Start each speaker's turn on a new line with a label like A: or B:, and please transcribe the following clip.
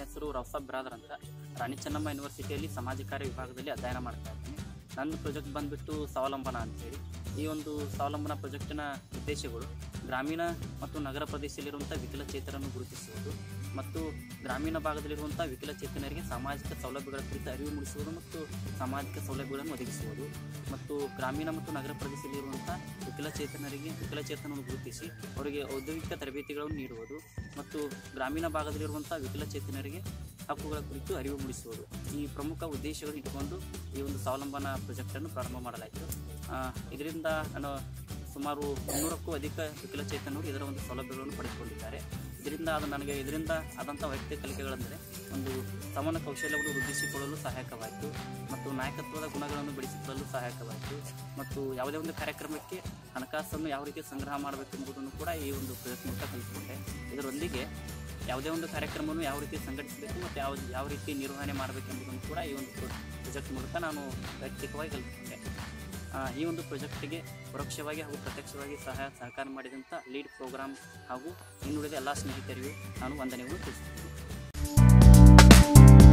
A: ಹೆಸರು ರೌಸಾಬ್ ಬ್ರಾದರ್ ಅಂತ ರಾಣಿ ಚೆನ್ನಮ್ಮ ಯೂನಿವರ್ಸಿಟಿಯಲ್ಲಿ ಸಮಾಜ ಕಾರ್ಯ ವಿಭಾಗದಲ್ಲಿ ಅಧ್ಯಯನ ಮಾಡ್ತಾ ಇದ್ದೀನಿ ನನ್ನ ಪ್ರಾಜೆಕ್ಟ್ ಬಂದ್ಬಿಟ್ಟು ಸ್ವಾವಲಂಬನ ಅಂತೇಳಿ ಈ ಒಂದು ಸ್ವಾವಲಂಬನ ಪ್ರಾಜೆಕ್ಟಿನ ಉದ್ದೇಶಗಳು ಗ್ರಾಮೀಣ ಮತ್ತು ನಗರ ಪ್ರದೇಶದಲ್ಲಿರುವಂಥ ವಿಕಲಚೇತನನ್ನು ಗುರುತಿಸುವುದು ಮತ್ತು ಗ್ರಾಮೀಣ ಭಾಗದಲ್ಲಿರುವಂಥ ವಿಕಲಚೇತನರಿಗೆ ಸಾಮಾಜಿಕ ಸೌಲಭ್ಯಗಳ ಕುರಿತು ಅರಿವು ಮೂಡಿಸುವುದು ಮತ್ತು ಸಾಮಾಜಿಕ ಸೌಲಭ್ಯಗಳನ್ನು ಒದಗಿಸುವುದು ಮತ್ತು ಗ್ರಾಮೀಣ ಮತ್ತು ನಗರ ಪ್ರದೇಶದಲ್ಲಿರುವಂಥ ವಿಕಲಚೇತನರಿಗೆ ವಿಕಲಚೇತನವನ್ನು ಗುರುತಿಸಿ ಅವರಿಗೆ ಔದ್ಯೋಗಿಕ ತರಬೇತಿಗಳನ್ನು ನೀಡುವುದು ಮತ್ತು ಗ್ರಾಮೀಣ ಭಾಗದಲ್ಲಿರುವಂಥ ವಿಕಲಚೇತನರಿಗೆ ಹಕ್ಕುಗಳ ಕುರಿತು ಅರಿವು ಮೂಡಿಸುವುದು ಈ ಪ್ರಮುಖ ಉದ್ದೇಶಗಳನ್ನು ಇಟ್ಟುಕೊಂಡು ಈ ಒಂದು ಸ್ವಾವಲಂಬನ ಪ್ರಾಜೆಕ್ಟನ್ನು ಪ್ರಾರಂಭ ಮಾಡಲಾಯಿತು ಆ, ಇದರಿಂದ ನಾನು ಸುಮಾರು ಮುನ್ನೂರಕ್ಕೂ ಅಧಿಕ ವಿಕಲಚೇತನರು ಇದರ ಒಂದು ಸೌಲಭ್ಯಗಳನ್ನು ಪಡೆದುಕೊಂಡಿದ್ದಾರೆ ಇದರಿಂದ ಅದು ನನಗೆ ಇದರಿಂದ ಆದಂಥ ವೈಯಕ್ತಿಕ ಕಲಿಕೆಗಳೆಂದರೆ ಒಂದು ಸಮಾನ ಕೌಶಲ್ಯವನ್ನು ವೃದ್ಧಿಸಿಕೊಳ್ಳಲು ಸಹಾಯಕವಾಯಿತು ಮತ್ತು ನಾಯಕತ್ವದ ಗುಣಗಳನ್ನು ಬೆಳೆಸಿಕೊಳ್ಳಲು ಸಹಾಯಕವಾಯಿತು ಮತ್ತು ಯಾವುದೇ ಒಂದು ಕಾರ್ಯಕ್ರಮಕ್ಕೆ ಹಣಕಾಸನ್ನು ಯಾವ ರೀತಿ ಸಂಗ್ರಹ ಮಾಡಬೇಕೆಂಬುದನ್ನು ಕೂಡ ಈ ಒಂದು ಪ್ರಯತ್ನ ಮೂಲಕ ಕಲಿತುಕೊಂಡೆ ಇದರೊಂದಿಗೆ ಯಾವುದೇ ಒಂದು ಕಾರ್ಯಕ್ರಮವನ್ನು ಯಾವ ರೀತಿ ಸಂಘಟಿಸಬೇಕು ಮತ್ತು ಯಾವ ಯಾವ ರೀತಿ ನಿರ್ವಹಣೆ ಮಾಡಬೇಕೆಂಬುದನ್ನು ಕೂಡ ಈ ಒಂದು ಪ್ರಾಜೆಕ್ಟ್ ಮೂಲಕ ನಾನು ವೈಯಕ್ತಿಕವಾಗಿ ಕಲಿತುಕೊಂಡೆ ಆ, ಈ ಒಂದು ಪ್ರಾಜೆಕ್ಟಿಗೆ ಪರೋಕ್ಷವಾಗಿ ಹಾಗೂ ಪ್ರತ್ಯಕ್ಷವಾಗಿ ಸಹಾಯ ಸಹಕಾರ ಮಾಡಿದಂಥ ಲೀಡ್ ಪ್ರೋಗ್ರಾಮ್ ಹಾಗೂ ಇನ್ನುಳಿದ ಎಲ್ಲ ಸ್ನೇಹಿತರಿಗೂ ನಾನು ವಂದನೆಗಳು ತಿಳಿಸುತ್ತೇನೆ